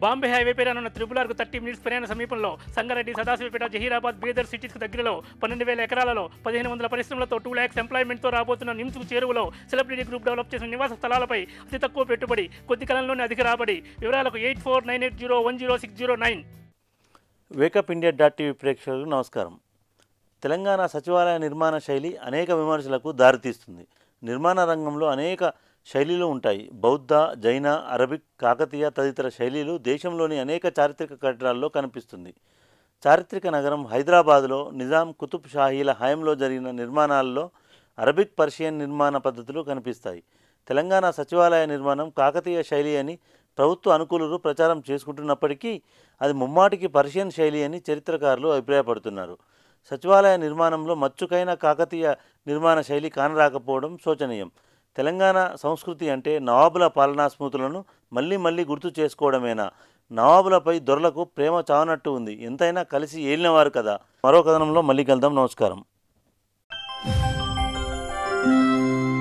Bombay highway పై రానున్న త్రిపులార్కు thirty minutes ప్రయాణ సమీపంలో సంగారెడ్డి సదాశివపేట జహీరాబాద్ బీదర్ సిటీస్కు దగ్గరలో పన్నెండు వేల ఎకరాలలో పదిహేను వందల పరిశ్రమలతో టూ ల్యాక్స్ ఎంప్లాయ్మెంట్తో రాబోతున్న నిమ్స్కు చేరువలో సెలబ్రిటీ గ్రూప్ డెవలప్ చేసిన నివాస స్థలాలపై అతి తక్కువ పెట్టుబడి కొద్ది కాలంలోనే అధిక రాబడి వివరాలకు eight four nine eight zero one zero six zero nine wake up India dot TV ప్రేక్షకులకు నమస్కారం తెలంగాణ సచివాలయ నిర్మాణ శైలి అనేక విమర్శలకు దారితీస్తుంది నిర్మాణ రంగంలో అనేక శైలిలు ఉంటాయి బౌద్ధ జైన అరబిక్ కాకతీయ తదితర శైలిలు దేశంలోని అనేక చారిత్రక కట్టడాల్లో కనిపిస్తుంది చారిత్రక నగరం హైదరాబాదులో నిజాం కుతుబ్ షాహీల హయాంలో జరిగిన నిర్మాణాల్లో అరబిక్ పర్షియన్ నిర్మాణ పద్ధతులు కనిపిస్తాయి తెలంగాణ సచివాలయ నిర్మాణం కాకతీయ శైలి అని ప్రభుత్వ అనుకూలులు ప్రచారం చేసుకుంటున్నప్పటికీ అది ముమ్మాటికి పర్షియన్ శైలి అని చరిత్రకారులు అభిప్రాయపడుతున్నారు సచివాలయ నిర్మాణంలో మచ్చుకైన కాకతీయ నిర్మాణ శైలి కానరాకపోవడం శోచనీయం తెలంగాణ సంస్కృతి అంటే నవాబుల పాలనా స్మృతులను మళ్ళీ మళ్ళీ గుర్తు చేసుకోవడమేనా నవాబులపై దొరలకు ప్రేమ చావనట్టు ఉంది ఎంతైనా కలిసి ఏలినవారు కదా మరో కథనంలో మళ్ళీ కలుద్దాం నమస్కారం